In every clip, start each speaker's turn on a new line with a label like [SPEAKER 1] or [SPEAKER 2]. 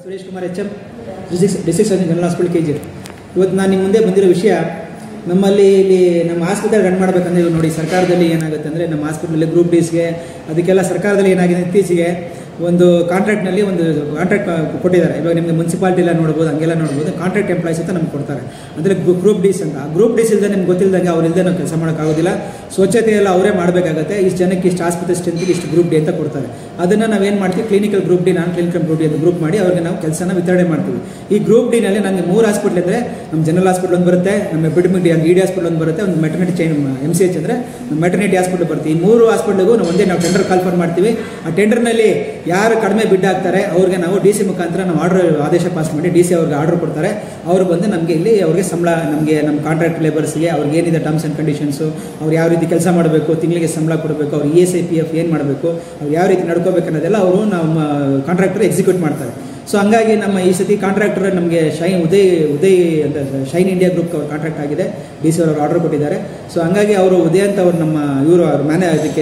[SPEAKER 1] Suresh Kumar H M district district surgeon general hospital K G ಇವತ್ತು ನಾನು ನಿಮ್ಮ ಮುಂದೆ ಬಂದಿರೋ ವಿಷಯ ನಮ್ಮಲ್ಲಿ ಇಲ್ಲಿ ನಮ್ಮ ಆಸ್ಪತ್ರೆ ರನ್ ಮಾಡಬೇಕಂದ್ರೆ ಇವಾಗ ನೋಡಿ ಸರ್ಕಾರದಲ್ಲಿ ಏನಾಗುತ್ತೆ ಅಂದರೆ ನಮ್ಮ ಹಾಸ್ಪಿಟ್ಲಲ್ಲಿ ಗ್ರೂಪ್ ಡೀಸ್ಗೆ ಅದಕ್ಕೆಲ್ಲ ಸರ್ಕಾರದಲ್ಲಿ ಏನಾಗಿದೆ ಇತ್ತೀಚೆಗೆ ಒಂದು ಕಾಂಟ್ರಾಕ್ಟ್ನಲ್ಲಿ ಒಂದು ಕಾಂಟ್ರಾಕ್ಟ್ ಕೊಟ್ಟಿದ್ದಾರೆ ಇವಾಗ ನಿಮಗೆ ಮುನ್ಸಿಪಾಲಿಟಿ ಎಲ್ಲ ನೋಡ್ಬೋದು ಹಂಗೆಲ್ಲ ನೋಡ್ಬೋದು ಕಾಂಟ್ರಾಕ್ಟ್ ಎಂಪ್ಲಾಯ್ಸ್ ಅಂತ ನಮ್ಗೆ ಕೊಡ್ತಾರೆ ಅಂದರೆ ಗ್ರೂಪ್ ಡೀಸ್ ಅಂತ ಆ ಗ್ರೂಪ್ ಡೀಸ್ ಇಲ್ಲದೆ ನಿಮ್ಗೆ ಗೊತ್ತಿಲ್ಲದಂಗೆ ಅವ್ರು ಇಲ್ಲದೆ ನಾವು ಕೆಲಸ ಮಾಡೋಕ್ಕಾಗೋದಿಲ್ಲ ಸ್ವಚ್ಛತೆ ಎಲ್ಲ ಅವರೇ ಮಾಡಬೇಕಾಗತ್ತೆ ಇಷ್ಟು ಜನಕ್ಕೆ ಇಷ್ಟು ಆಸ್ಪತ್ರೆ ಸ್ಟ್ರೆಂತ್ಗೆ ಇಷ್ಟು ಗ್ರೂಪ್ ಡಿ ಅಂತ ಕೊಡ್ತಾರೆ ಅದನ್ನು ನಾವೇನು ಮಾಡ್ತೀವಿ clinical group D non clinical group D ಅಂತ ಗ್ರೂಪ್ ಮಾಡಿ ಅವ್ರಿಗೆ ನಾವು ಕೆಲಸನ ವಿತರಣೆ ಮಾಡ್ತೀವಿ ಈ ಗ್ರೂಪ್ ಡಿನಲ್ಲಿ ನನಗೆ ಮೂರು ಹಾಸ್ಪಿಟ್ಲ್ ಇದ್ದರೆ ನಮ್ಮ ಜನರಲ್ ಹಾಸ್ಪಿಟಲ್ ಒಂದು ಬರುತ್ತೆ ನಮ್ಮ epidemic D E D hospital ಒಂದು ಬರುತ್ತೆ ಒಂದು maternity chain M C H ಅಂದರೆ ಮೆಟರ್ನಿಟಿ ಹಾಸ್ಪಿಟಲ್ ಬರುತ್ತೆ ಈ ಮೂರು ಹಾಸ್ಪಿಟ್ಲಿಗೂ ನಾವು ಒಂದೇ ನಾವು ಟೆಂಡರ್ ಕಾಲ್ಫರ್ ಮಾಡ್ತೀವಿ ಆ ಟೆಂಡರ್ನಲ್ಲಿ ಯಾರು ಕಡಿಮೆ ಬಿಡ್ ಆಗ್ತಾರೆ ಅವ್ರಿಗೆ ನಾವು ಡಿ ಸಿ ಮುಖಾಂತರ ನಾವು ಆರ್ಡರ್ ಆದೇಶ ಪಾಸ್ ಮಾಡಿ ಡಿ ಸಿ ಅವ್ರಿಗೆ ಆರ್ಡರ್ ಕೊಡ್ತಾರೆ ಅವರು ಬಂದು ನಮಗೆ ಇಲ್ಲಿ ಅವ್ರಿಗೆ ಸಂಬಳ ನಮಗೆ ನಮ್ಮ ಕಾಂಟ್ರಾಕ್ಟ್ ಲೇಬರ್ಸ್ಗೆ ಅವ್ರಿಗೆ ಏನಿದೆ ಟರ್ಮ್ಸ್ ಆ್ಯಂಡ್ ಕಂಡೀಷನ್ಸು ಅವ್ರು ಯಾವ ರೀತಿ ಕೆಲಸ ಮಾಡಬೇಕು ತಿಂಗಳಿಗೆ ಸಂಬಳ ಕೊಡಬೇಕು ಅವ್ರು E S I P F ಏನು ಮಾಡಬೇಕು ಅವ್ರು ಯಾವ ರೀತಿ ನಡ್ಕೋಬೇಕು ಅನ್ನೋದೆಲ್ಲ ಅವರು ನಮ್ಮ ಕಾಂಟ್ರಾಕ್ಟರ್ ಎಕ್ಸಿಕ್ಯೂಟ್ ಮಾಡ್ತಾರೆ ಸೊ ಹಂಗಾಗಿ ನಮ್ಮ ಈ ಸತಿ ಕಾಂಟ್ರಾಕ್ಟರ್ ನಮಗೆ ಶೈನ್ ಉದಯ್ ಉದಯ್ ಅಂತ ಶೈನ್ ಇಂಡಿಯಾ ಗ್ರೂಪ್ ಅವ್ರು ಕಾಂಟ್ರಾಕ್ಟ್ ಆಗಿದೆ ಡಿ ಸಿ ಅವರು ಆರ್ಡರ್ ಕೊಟ್ಟಿದ್ದಾರೆ ಸೊ ಹಂಗಾಗಿ ಅವರು ಉದಯ್ ಅಂತ ಅವ್ರು ನಮ್ಮ ಇವರು ಅವ್ರ ಮ್ಯಾನೇ ಅದಕ್ಕೆ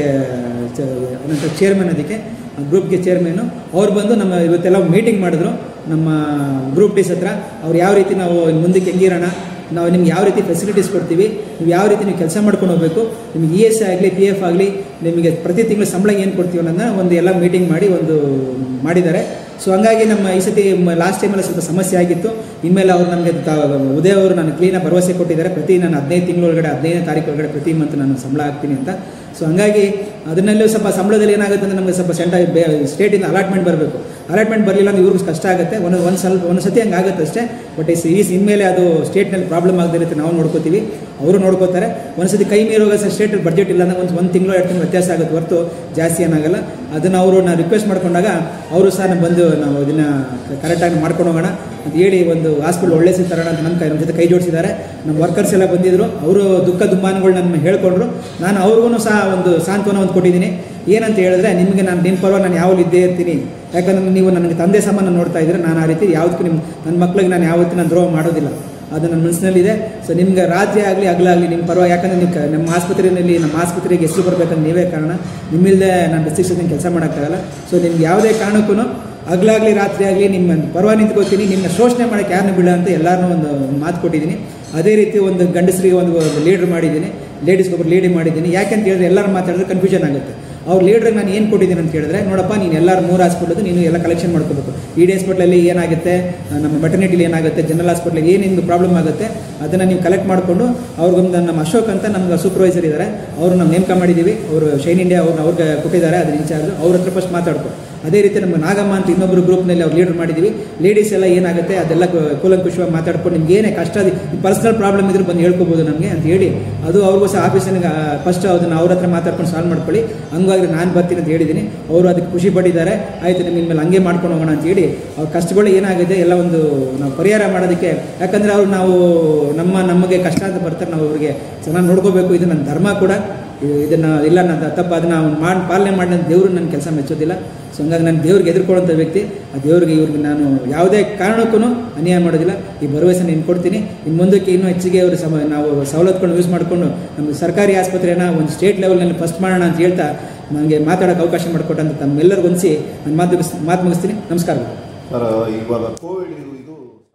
[SPEAKER 1] ಏನಂತ ಚೇರ್ಮನ್ ಅದಕ್ಕೆ ಗ್ರೂಪ್ಗೆ ಚೇರ್ಮನ್ನು ಅವ್ರು ಬಂದು ನಮ್ಮ ಇವತ್ತೆಲ್ಲ ಮೀಟಿಂಗ್ ಮಾಡಿದ್ರು ನಮ್ಮ ಗ್ರೂಪ್ ಡೀಸ್ ಹತ್ರ ಅವ್ರು ಯಾವ ರೀತಿ ನಾವು ಮುಂದಕ್ಕೆ ಹೆಂಗಿರೋಣ ನಾವು ನಿಮ್ಗೆ ಯಾವ ರೀತಿ ಫೆಸಿಲಿಟೀಸ್ ಕೊಡ್ತೀವಿ ನೀವು ಯಾವ ರೀತಿ ನೀವು ಕೆಲಸ ಮಾಡ್ಕೊಂಡು ಹೋಗಬೇಕು ನಿಮ್ಗೆ ಇ ಎಸ್ ಆಗಲಿ ಪಿ ಎಫ್ ಆಗಲಿ ನಿಮಗೆ ಪ್ರತಿ ತಿಂಗಳು ಸಂಬಳ ಏನು ಕೊಡ್ತೀವಿ ಅನ್ನೋದನ್ನ ಒಂದು ಎಲ್ಲ ಮೀಟಿಂಗ್ ಮಾಡಿ ಒಂದು ಮಾಡಿದ್ದಾರೆ ಸೊ ಹಂಗಾಗಿ ನಮ್ಮ ಈ ಸತಿ ಲಾಸ್ಟ್ ಟೈಮೆಲ್ಲ ಸ್ವಲ್ಪ ಸಮಸ್ಯೆ ಆಗಿತ್ತು ಇನ್ಮೇಲೆ ಅವ್ರು ನಮಗೆ ಉದಯ ಅವರು ನಾನು ಕ್ಲೀನಾಗಿ ಭರವಸೆ ಕೊಟ್ಟಿದ್ದಾರೆ ಪ್ರತಿ ನಾನು ಹದಿನೈದು ತಿಂಗಳೊಳಗಡೆ ಹದಿನೈದನೇ ತಾರೀಕು ಒಳಗಡೆ ಪ್ರತಿ ಮಂತ್ ನಾನು ಸಂಬಳ ಹಾಕ್ತೀನಿ ಅಂತ ಸೊ ಹಂಗಾಗಿ ಅದನ್ನಲ್ಲೂ ಸ್ವಲ್ಪ ಸಂಬಳದಲ್ಲಿ ಏನಾಗುತ್ತೆ ಅಂದರೆ ನಮಗೆ ಸ್ವಲ್ಪ ಸೆಂಟರ್ ಸ್ಟೇಟಿಂದ ಅಲಾಟ್ಮೆಂಟ್ ಬರಬೇಕು ಅಲಾಟ್ಮೆಂಟ್ ಬರಲಿಲ್ಲ ಅಂದ್ರೆ ಇವ್ರಿಗೂ ಕಷ್ಟ ಆಗುತ್ತೆ ಒಂದು ಒಂದು ಸ್ವಲ್ಪ ಒಂದು ಸತಿ ಹಂಗೆ ಆಗುತ್ತೆ ಅಷ್ಟೇ ಬಟ್ ಈ ಈ ಇನ್ಮೇಲೆ ಅದು ಸ್ಟೇಟ್ನಲ್ಲಿ ಪ್ರಾಬ್ಲಮ್ ಆಗದಿರುತ್ತೆ ನಾವು ನೋಡ್ಕೋತೀವಿ ಅವರು ನೋಡ್ಕೋತಾರೆ ಒಂದು ಸತಿ ಕೈ ಮೀರೋಗ ಸ್ಟೇಟ್ ಬಡ್ಜೆಟ್ ಇಲ್ಲ ಅಂದ್ರೆ ಒಂದು ಒಂದು ತಿಂಗಳು ಎರಡು ತಿಂಗಳು ವ್ಯತ್ಯಾಸ ಆಗುತ್ತೆ ಹೊರತು ಜಾಸ್ತಿ ಏನಾಗಲ್ಲ ಅದನ್ನು ಅವರು ನಾನು ರಿಕ್ವೆಸ್ಟ್ ಮಾಡ್ಕೊಂಡಾಗ ಅವರು ಸಹ ಬಂದು ನಾವು ಇದನ್ನು ಕರೆಕ್ಟಾಗಿ ಮಾಡ್ಕೊಂಡು ಹೋಗೋಣ ಅಂತ ಹೇಳಿ ಒಂದು ಹಾಸ್ಪಿಟಲ್ ಒಳ್ಳೆ ತರೋಣ ಅಂತ ನಮ್ಮ ಕೈ ನಮ್ಮ ಜೊತೆ ಕೈ ಜೋಡಿಸಿದ್ದಾರೆ ನಮ್ಮ ವರ್ಕರ್ಸ್ ಎಲ್ಲ ಬಂದಿದ್ರು ಅವರು ದುಃಖ ದುಮ್ಮಾನಗಳು ನನ್ನ ಹೇಳ್ಕೊಂಡ್ರು ನಾನು ಅವ್ರಿಗೂ ಸಹ ಒಂದು ಸಾಂತ್ವನ ಒಂದು ಕೊಟ್ಟಿದ್ದೀನಿ ಏನಂತ ಹೇಳಿದ್ರೆ ನಿಮಗೆ ನಾನು ನಿಮ್ಮ ಪರವಾಗಿ ನಾನು ಯಾವಾಗ ಇದ್ದೇ ಇರ್ತೀನಿ ಯಾಕಂದ್ರೆ ನೀವು ನನಗೆ ತಂದೆ ಸಮಾನ ನೋಡ್ತಾ ಇದ್ರೆ ನಾನು ಆ ರೀತಿ ಯಾವುದಕ್ಕೂ ನಿಮ್ಮ ನನ್ನ ಮಕ್ಳಿಗೆ ನಾನು ಯಾವತ್ತೂ ನಾನು ದ್ರೋಹ ಮಾಡೋದಿಲ್ಲ ಅದು ನನ್ನ ಮನಸ್ಸಿನಲ್ಲಿದೆ ಸೊ ನಿಮ್ಗೆ ರಾತ್ರಿ ಆಗಲಿ ಹಗಲಾಗಲಿ ನಿಮ್ಮ ಪರವಾಗಿ ಯಾಕಂದರೆ ನೀವು ಕ- ನಮ್ಮ ಆಸ್ಪತ್ರೆಯಲ್ಲಿ ನಮ್ಮ ಆಸ್ಪತ್ರೆಗೆ ಹೆಸರು ಬರಬೇಕಂದ್ರೆ ನೀವೇ ಕಾರಣ ನಿಮ್ಮಿಲ್ಲದೆ ನಾನು ಡಿಸ್ಟ್ರಿಕ್ಷನ್ ಕೆಲಸ ಮಾಡೋಕ್ಕಾಗಲ್ಲ ಸೊ ನಿಮ್ಗೆ ಯಾವುದೇ ಕಾರಣಕ್ಕೂ ಹಗಲಾಗಲಿ ರಾತ್ರಿ ಆಗಲಿ ನಿಮ್ಮ ಪರವಾಗಿ ನಿಂತ್ಕೋತೀನಿ ನಿಮ್ಮನ್ನ ಶೋಷಣೆ ಮಾಡೋಕ್ಕೆ ಯಾರನ್ನೂ ಬಿಡ ಅಂತ ಎಲ್ಲರನ್ನೂ ಒಂದು ಮಾತು ಕೊಟ್ಟಿದ್ದೀನಿ ಅದೇ ರೀತಿ ಒಂದು ಗಂಡಸರಿಗೆ ಒಂದು ಲೀಡ್ರ್ ಮಾಡಿದ್ದೀನಿ ಲೇಡೀಸ್ಗೊಬ್ಬರು ಲೀಡ್ ಮಾಡಿದ್ದೀನಿ ಯಾಕೆಂತ ಹೇಳಿದ್ರೆ ಎಲ್ಲರೂ ಮಾತಾಡಿದ್ರೆ ಕನ್ಫ್ಯೂಷನ್ ಆಗುತ್ತೆ ಅವ್ರ ಲೀಡ್ರಿಗೆ ನಾನು ಏನು ಕೊಟ್ಟಿದ್ದೀನಿ ಅಂತ ಹೇಳಿದ್ರೆ ನೋಡಪ್ಪ ನೀನು ಎಲ್ಲರೂ ಮೂರು ಹಾಸ್ಪಿಟಲ್ ನೀನು ಎಲ್ಲ ಕಲೆಕ್ಷನ್ ಮಾಡ್ಕೋಬೇಕು ಇ ಡಿ ಹಾಸ್ಪಿಟ್ಲಲ್ಲಿ ಏನಾಗುತ್ತೆ ನಮ್ಮ ಮೆಟರ್ನಿಟಿಲಿ ಏನಾಗುತ್ತೆ ಜನರಲ್ ಹಾಸ್ಪಿಟ್ಲಿಗೆ ಏನೇನು ಪ್ರಾಬ್ಲಮ್ ಆಗುತ್ತೆ ಅದನ್ನು ನೀವು ಕಲೆಕ್ಟ್ ಮಾಡಿಕೊಂಡು ಅವ್ರಿಗೊಂದು ನಮ್ಮ ಅಶೋಕ್ ಅಂತ ನಮ್ಗೆ ಸೂಪರ್ವೈಸರ್ ಇದ್ದಾರೆ ಅವರು ನಾವು ನೇಮಕ ಮಾಡಿದ್ದೀವಿ ಅವರು ಶೈನ್ ಇಂಡಿಯಾ ಅವ್ರನ್ನ ಅವ್ರಿಗೆ ಕೊಟ್ಟಿದ್ದಾರೆ ಅದ್ರ ಇನ್ಚಾರ್ಜ್ ಅವ್ರ ಹತ್ರ ಫಸ್ಟ್ ಮಾತಾಡ್ಕೊ ಅದೇ ರೀತಿ ನಮ್ಮ ನಾಗಮ್ಮ ಅಂತ ಇನ್ನೊಬ್ಬರು ಗ್ರೂಪ್ನಲ್ಲಿ ಅವ್ರು ಲೀಡರ್ ಮಾಡಿದ್ದೀವಿ ಲೇಡೀಸ್ ಎಲ್ಲ ಏನಾಗುತ್ತೆ ಅದೆಲ್ಲ ಕು- ಕೂಲಂಕುಷವಾಗಿ ಮಾತಾಡ್ಕೊಂಡು ನಿಮ್ಗೆ ಏನೇ ಕಷ್ಟ ಪರ್ಸನಲ್ ಪ್ರಾಬ್ಲಮ್ ಇದ್ರೆ ಬಂದು ಹೇಳ್ಕೊಬೋದು ನಮಗೆ ಅಂತ ಹೇಳಿ ಅದು ಅವ್ರಿಗೂ ಸಹ ಆಫೀಸಿನ ಫಸ್ಟ್ ಅದನ್ನು ಅವ್ರ ಹತ್ರ ಮಾತಾಡ್ಕೊಂಡು ಸಾಲ್ವ್ ಮಾಡ್ಕೊಳ್ಳಿ ಹಂಗಾಗಿ ನಾನು ಬರ್ತೀನಿ ಅಂತ ಹೇಳಿದ್ದೀನಿ ಅವರು ಅದಕ್ಕೆ ಖುಷಿ ಪಟ್ಟಿದ್ದಾರೆ ಆಯ್ತು ನಿಮ್ಮ ಮೇಲೆ ಹಂಗೆ ಮಾಡ್ಕೊಂಡು ಹೋಗೋಣ ಅಂತ ಹೇಳಿ ಅವ್ರ ಕಷ್ಟಗಳು ಏನಾಗಿದೆ ಎಲ್ಲ ಒಂದು ನಾವು ಪರಿಹಾರ ಮಾಡೋದಕ್ಕೆ ಯಾಕಂದರೆ ಅವ್ರು ನಾವು ನಮ್ಮ ನಮಗೆ ಕಷ್ಟ ಅಂತ ಬರ್ತಾರೆ ನಾವು ಅವ್ರಿಗೆ ಚೆನ್ನಾಗಿ ನೋಡ್ಕೋಬೇಕು ಇದು ನನ್ನ ಧರ್ಮ ಕೂಡ ಇ- ಇದನ್ನ ಇಲ್ಲ ನಾನು ತಪ್ಪು ಅದನ್ನ ಅವ್ನು ಮಾಡಿ ಪಾಲನೆ ಮಾಡಿ ದೇವರು ನನ್ನ ಕೆಲಸ ಮೆಚ್ಚೋದಿಲ್ಲ ಸೊ ಹಂಗಾಗಿ ನಾನು ದೇವ್ರಿಗೆ ಎದುರ್ಕೊಳ್ಳೋಂಥ ವ್ಯಕ್ತಿ ಆ ದೇವ್ರಿಗೆ ಇವ್ರಿಗೆ ನಾನು ಯಾವುದೇ ಕಾರಣಕ್ಕೂ ಅನ್ಯಾಯ ಮಾಡೋದಿಲ್ಲ ಈ ಭರವಸೆ ನೀನು ಕೊಡ್ತೀನಿ ಇನ್ನು ಮುಂದಕ್ಕೆ ಇನ್ನೂ ಹೆಚ್ಚಿಗೆ ಅವರು ಸಮ ನಾವು ಸವಲತ್ತುಗಳನ್ನು ಯೂಸ್ ಮಾಡಿಕೊಂಡು ನಮ್ಮ ಸರ್ಕಾರಿ ಆಸ್ಪತ್ರೆನ ಒಂದು ಸ್ಟೇಟ್ ಲೆವೆಲ್ನಲ್ಲಿ ಫಸ್ಟ್ ಮಾಡೋಣ ಅಂತ ಹೇಳ್ತಾ ನನಗೆ ಮಾತಾಡೋಕ್ಕೆ ಅವಕಾಶ ಮಾಡಿಕೊಟ್ಟಂತ ತಮ್ಮೆಲ್ಲರಿಗೂ ಹೊಂದಿಸಿ ನಾನು ಮಾತು ಮುಗಿಸ್- ಮಾತು ಮುಗಿಸ್ತೀನಿ ನಮಸ್ಕಾರ
[SPEAKER 2] ಸರ್ ಇವಾಗ ಕೋವಿಡ್ ಇದು ಇದು